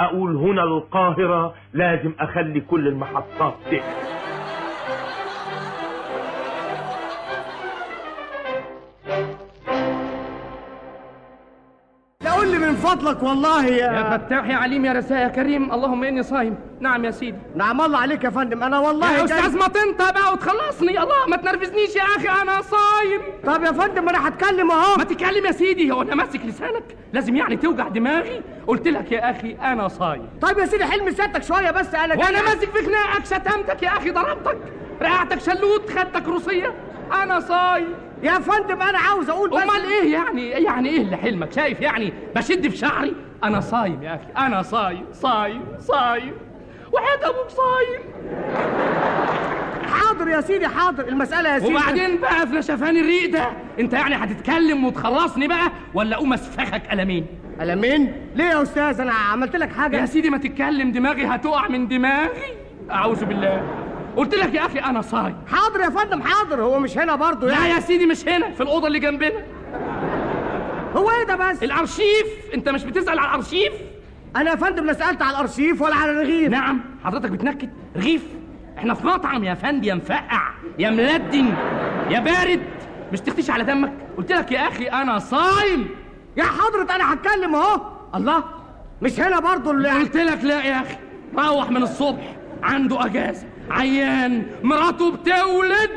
اقول هنا القاهرة لازم اخلي كل المحطات تقفل لا قول لي من فضلك والله يا يا فتاح يا عليم يا رسائل يا كريم اللهم اني صايم نعم يا سيدي نعم الله عليك يا فندم انا والله يا جاي- استاذ ما تنطق بقى وتخلصني الله ما تنرفزنيش يا اخي انا صايم طب يا فندم انا هتكلم اهو ما تتكلم يا سيدي هو انا ماسك لسانك لازم يعني توجع دماغي قلت لك يا اخي انا صايم طيب يا سيدي حلم سيادتك شويه بس انا جاي- وانا ماسك في خناقك شتمتك يا اخي ضربتك رقعتك شلوت خدتك روسيه انا صايم يا فندم انا عاوز اقول بس امال ايه يعني يعني ايه اللي حلمك شايف يعني بشد في شعري انا صايم يا اخي انا صايم صايم صايم وحياة ابوك صايم حاضر يا سيدي حاضر المساله يا سيدي وبعدين بقى في نشفان الريق ده انت يعني هتتكلم وتخلصني بقى ولا اقوم اسفخك قلمين قلمين ليه يا استاذ انا عملت لك يا حاجه سيدي ما تتكلم دماغي هتقع من دماغي اعوذ بالله قلت لك يا اخي انا صايم حاضر يا فندم حاضر هو مش هنا برضه لا يعني يا سيدي مش هنا في الاوضه اللي جنبنا هو ايه ده بس الارشيف انت مش بتسال على الارشيف انا يا فندم لا سالت على الارشيف ولا على الرغيف نعم حضرتك بتنكد رغيف احنا في مطعم يا فندي يا مفقع يا ملدن يا بارد مش تختيش على دمك قلت لك يا اخي انا صايم يا حضرة انا هتكلم اهو الله مش هنا برضه اللي قلت لك لا يا اخي روح من الصبح عنده اجازه عيان مراته بتولد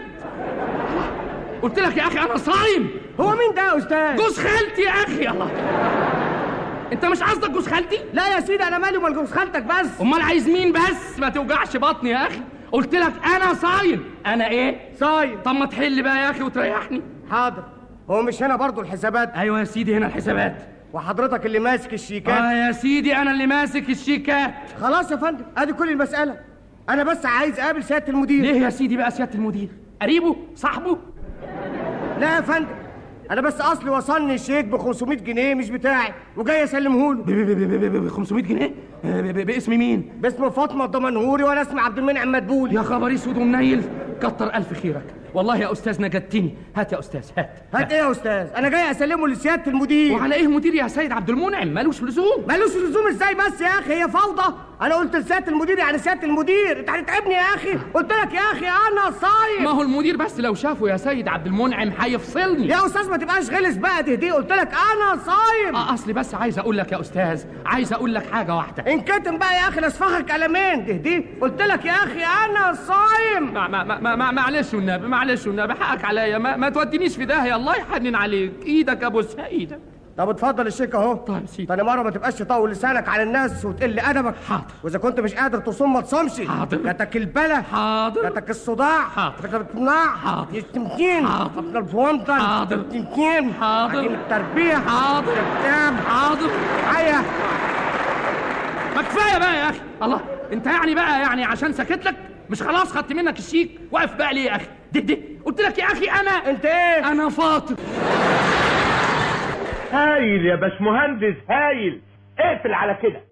قلت لك يا اخي انا صايم هو مين ده يا استاذ جوز خالتي يا اخي الله انت مش قصدك جوز خالتي لا يا سيدي انا مالي ومال جوز خالتك بس امال عايز مين بس ما توجعش بطني يا اخي قلت لك انا صايم انا ايه صايم طب ما تحل بقى يا اخي وتريحني حاضر هو مش هنا برضه الحسابات ايوه يا سيدي هنا الحسابات وحضرتك اللي ماسك الشيكات اه يا سيدي انا اللي ماسك الشيكات خلاص يا فندم ادي كل المسألة انا بس عايز اقابل سيادة المدير ليه يا سيدي بقى سياده المدير قريبه صاحبه لا يا فندم انا بس اصلي وصلني الشيك ب 500 جنيه مش بتاعي وجاي اسلمه له ب- ب- ب- ب- ب- 500 جنيه آه، ب- ب- باسم مين باسم فاطمه الضمنهوري وانا اسمي عبد المنعم مدبولي يا خبر اسود ومنيل كتر الف خيرك والله يا استاذ نجدتني هات يا استاذ هات هات ايه يا استاذ انا جاي اسلمه لسياده المدير وعلى ايه مدير يا سيد عبد المنعم مالوش لزوم مالوش لزوم ازاي بس يا اخي هي فوضى انا قلت لسياده المدير يعني سياده المدير انت هتتعبني يا اخي قلت لك يا اخي انا صايم ما هو المدير بس لو شافه يا سيد عبد المنعم هيفصلني يا استاذ ما تبقاش غلس بقى تهديه قلت لك انا صايم آه، اصلي بس عايز اقول لك يا استاذ عايز اقول لك حاجه واحده انكتم بقى يا اخي لاسفخك قلمين تهديه قلت لك يا اخي انا صايم ما ما ما ما معلش والنبي معلش والنبي حقك عليا ما, ما تودينيش في داهيه الله يحنن عليك ايدك ابوسها ايدك طب اتفضل الشيك اهو طيب سيدي. تاني مره ما تبقاش تطول لسانك على الناس وتقل ادبك حاضر. واذا كنت مش قادر تصوم ما تصومش حاضر. جاتك البلا حاضر جاتك الصداع حاضر. جاتك الطناع حاضر. التمكين حاضر. جاتك الفوانتر حاضر. التمكين حاضر. عجين التربية حاضر. الكتاب حاضر معايا ما كفايه بقى يا اخي الله انت يعني بقى يعني عشان سكت لك مش خلاص خدت منك الشيك واقف بقى ليه يا اخي ده ده قلت لك يا اخي انا انت ايه انا فاطر هايل يا باشمهندس هايل اقفل على كده